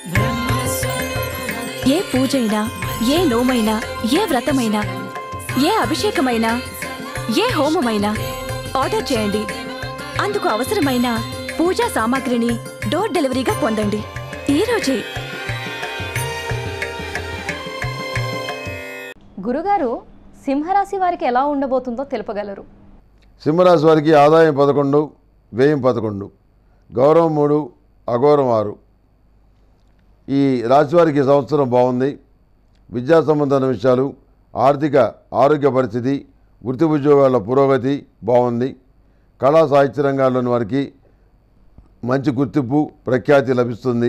ఏ పూజైనా ఏ నోమైనా ఏ వ్రతమైనా ఏ అభిషేకమైనా ఏ హోమమైనా ఆర్డర్ చేయండి అందుకు అవసరమైన పూజా సామాగ్రిని డోర్ డెలివరీగా పొందండి ఈ రోజే గురుగారు సింహరాశి వారికి ఎలా ఉండబోతుందో తెలుపగలరు సింహరాశి వారికి ఆదాయం పదకొండు వ్యయం పదకొండు గౌరవం మూడు అగౌరవం ఆరు ఈ రాశి వారికి ఈ సంవత్సరం బాగుంది విద్యా సంబంధమైన విషయాలు ఆర్థిక ఆరోగ్య పరిస్థితి వృత్తి ఉద్యోగాల పురోగతి బాగుంది కళా సాహిత్య రంగాల్లోని వారికి మంచి గుర్తింపు ప్రఖ్యాతి లభిస్తుంది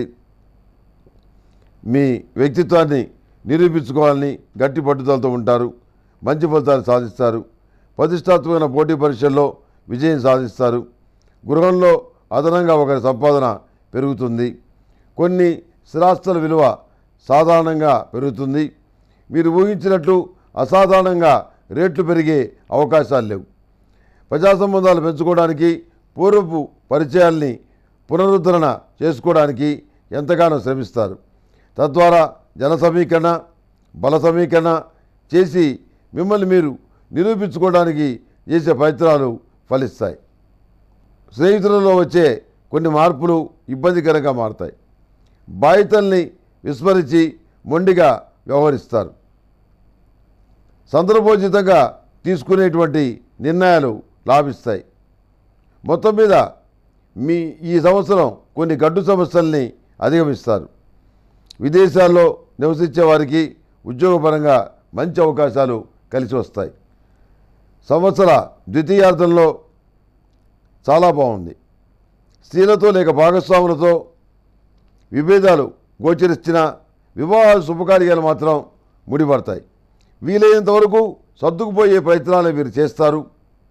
మీ వ్యక్తిత్వాన్ని నిరూపించుకోవాలని గట్టి పట్టుదలతో ఉంటారు మంచి ఫలితాలు సాధిస్తారు ప్రతిష్టాత్మకమైన పోటీ పరీక్షల్లో విజయం సాధిస్తారు గృహంలో అదనంగా ఒకరి సంపాదన పెరుగుతుంది కొన్ని స్థిరాస్తుల విలువ సాధారణంగా పెరుగుతుంది మీరు ఊహించినట్లు అసాధారణంగా రేట్లు పెరిగే అవకాశాలు లేవు ప్రజా సంబంధాలు పెంచుకోవడానికి పూర్వపు పరిచయాల్ని పునరుద్ధరణ చేసుకోవడానికి ఎంతగానో శ్రమిస్తారు తద్వారా జన సమీకరణ బల సమీకరణ చేసి మిమ్మల్ని మీరు నిరూపించుకోవడానికి చేసే ప్రయత్నాలు ఫలిస్తాయి స్నేహితులలో వచ్చే కొన్ని మార్పులు ఇబ్బందికరంగా మారతాయి బాధ్యతల్ని విస్మరించి మొండిగా వ్యవహరిస్తారు సందర్భోచితంగా తీసుకునేటువంటి నిర్ణయాలు లాభిస్తాయి మొత్తం మీద మీ ఈ సంవత్సరం కొన్ని గడ్డు సమస్యల్ని అధిగమిస్తారు విదేశాల్లో నివసించే వారికి ఉద్యోగపరంగా మంచి అవకాశాలు కలిసి వస్తాయి సంవత్సర ద్వితీయార్థంలో చాలా బాగుంది స్త్రీలతో లేక భాగస్వాములతో విభేదాలు గోచరిస్తున్న వివాహ శుభకార్యాలు మాత్రం ముడిపడతాయి వీలైనంత వరకు సర్దుకుపోయే ప్రయత్నాలు మీరు చేస్తారు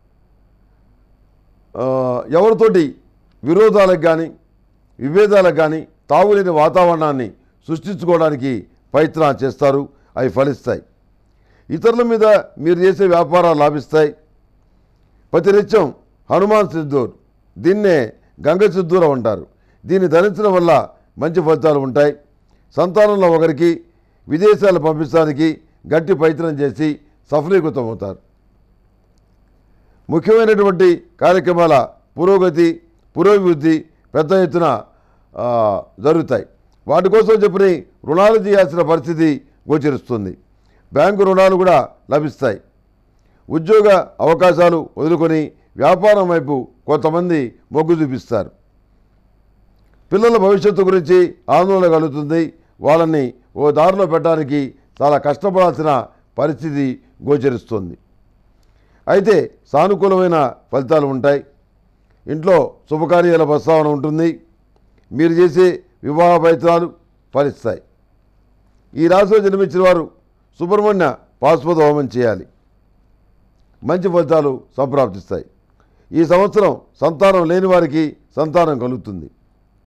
ఆ, ఎవరితోటి విరోధాలకు కానీ విభేదాలకు కానీ తాగులేని వాతావరణాన్ని సృష్టించుకోవడానికి ప్రయత్నాలు చేస్తారు అవి ఫలిస్తాయి ఇతరుల మీద మీరు చేసే వ్యాపారాలు లాభిస్తాయి ప్రతినిత్యం హనుమాన్ సిద్ధూర్ దీన్నే గంగ సిద్ధూరం అంటారు దీన్ని ధరించడం వల్ల మంచి ఫలితాలు ఉంటాయి సంతానంలో ఒకరికి విదేశాలు పంపించడానికి గట్టి ప్రయత్నం చేసి సఫలీకృతం అవుతారు ముఖ్యమైనటువంటి కార్యక్రమాల పురోగతి పురోభివృద్ధి పెద్ద ఎత్తున ఆ, జరుగుతాయి వాటి కోసం చెప్పిన రుణాలు చేయాల్సిన పరిస్థితి గోచరిస్తుంది బ్యాంకు రుణాలు కూడా లభిస్తాయి ఉద్యోగ అవకాశాలు వదులుకొని వ్యాపారం వైపు కొంతమంది మొగ్గు చూపిస్తారు పిల్లల భవిష్యత్తు గురించి ఆందోళన కలుగుతుంది వాళ్ళని ఓ దారిలో పెట్టడానికి చాలా కష్టపడాల్సిన పరిస్థితి గోచరిస్తుంది అయితే సానుకూలమైన ఫలితాలు ఉంటాయి ఇంట్లో శుభకార్యాల ప్రస్తావన ఉంటుంది మీరు చేసే వివాహ ప్రయత్నాలు ఫలిస్తాయి ఈ రాశిలో జన్మించిన వారు సుబ్రహ్మణ్య పాశుపత హోమం చేయాలి మంచి ఫలితాలు సంప్రాప్తిస్తాయి ఈ సంవత్సరం సంతానం లేని వారికి సంతానం కలుగుతుంది